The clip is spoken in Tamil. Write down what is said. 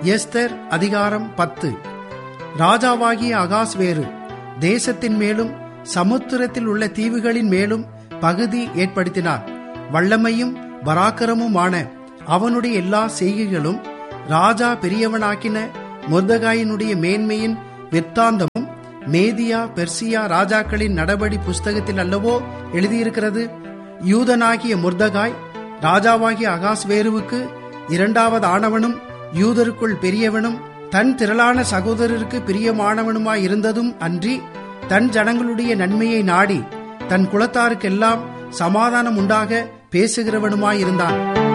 எஸ்தர் அதிகாரம் பத்து ராஜாவாகிய அகாஸ்வேரு தேசத்தின் மேலும் சமுத்திரத்தில் உள்ள தீவுகளின் மேலும் பகுதி ஏற்படுத்தினார் வல்லமையும் பராக்கிரமுமான அவனுடைய எல்லா செய்கைகளும் ராஜா பெரியவனாக்கின முர்தகாயினுடைய மேன்மையின் விற்த்தாந்தமும் மேதியா பெர்சியா ராஜாக்களின் நடபடி புஸ்தகத்தில் அல்லவோ எழுதியிருக்கிறது யூதனாகிய முர்தகாய் ராஜாவாகிய அகாஸ்வேருவுக்கு இரண்டாவது ஆனவனும் யூதருக்குள் பெரியவனும் தன் திரளான சகோதரருக்கு பிரியமானவனுமாய் இருந்ததும் அன்றி தன் ஜனங்களுடைய நன்மையை நாடி தன் குலத்தாருக்கெல்லாம் சமாதானம் உண்டாக பேசுகிறவனுமாயிருந்தான்